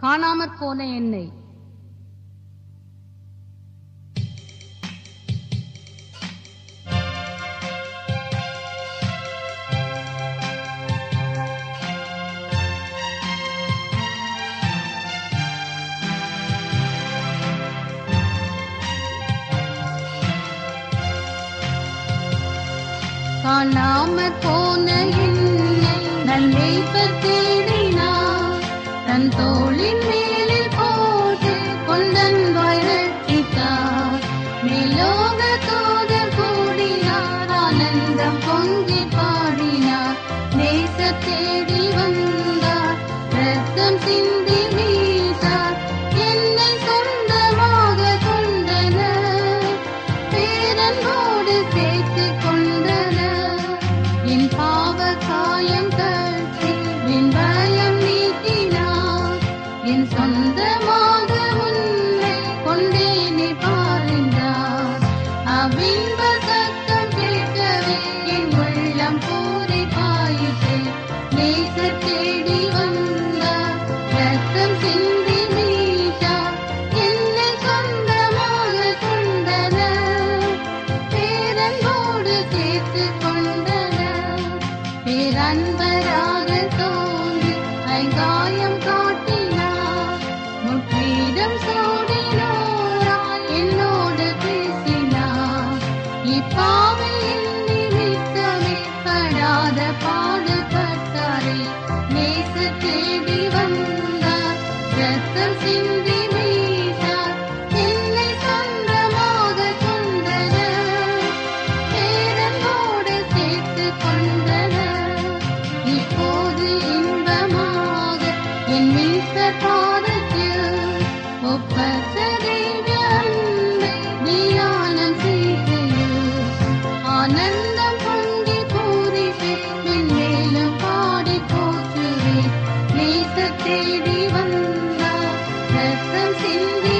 காணாமற் போன என்னை காணாமற் போன என்னை நன்மைப்பர் தேடினார் தன் தோளின் மேலில் போட்டு கொண்டன்பாய் ரட்சித்தார் மேலோக தூதர் கூடினார் ஆனந்தம் பொங்கி பாடினார் நேச தேடி வந்தார் ரத்தம் சிந்தி வீசார் என்னை சொந்தமாக கொண்டனர் பேரன்போடு சேர்த்துக் கொண்டனர் என் பாவ காயம் கட்டி என் பயம் நீக்கினார் என் சொந்தமாக உன்னை கொண்டேனே பாருந்தார் அவின்ப சத்தம் கேட்கவே என் உள்ளம் பூரிப்பாயிற்று நேச தேடி வந்தார் ரத்தம் சிந்தி மீட்டார் என்னை சொந்தமாக கொண்டனர் பேரன்போடு சேர்த்துக் கொண்டனர் பேரன்பராக தோன்றி ஐங்காயம் காட்டினார் முற்றிடம் சூடினோராய் என்னோடு பேசினார் இப்பாவையின் நிமித்தமே படாத பாடுபட்டாரே நேச தேடி வந்தார் ரத்தம் சிந்தி மீட்டார் என்னை சொந்தமாக கொண்டனர் பேரன்போடு சேர்த்துக் கொண்டனர் இப்போது இன்பமாக என் மீட்பர் பாதத்தில் ஒப்பற்ற தேவ அன்பை தியானம் செய்கையில் ஆனந்தம் பொங்கி பூரிப்பேன் மேலும் பாடி போற்றுவேன் நேச தேடி வந்தார் ரத்தம் சிந்தி